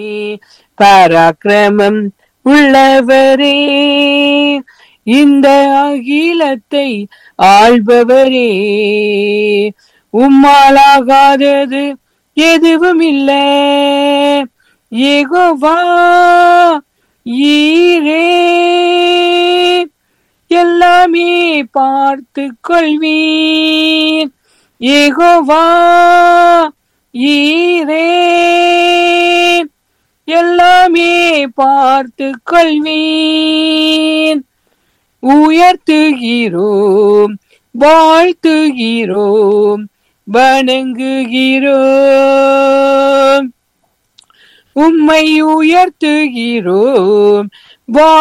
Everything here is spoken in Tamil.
பராக்கிரமம் உள்ளவரே இந்த அகிலத்தை ஆள்பவரே உம்மாலாகாதது எதுவும் இல்லை ஏகோவா ஈரே எல்லாமே பார்த்து கொள்வீர் ஏகோவா ஈரே எல்லாமே பார்த்து கொள்வீர் உயர்த்துகிறோம் வாழ்த்துகிறோம் வணங்குகிறோம் உம்மை உயர்த்துகிறோம் வா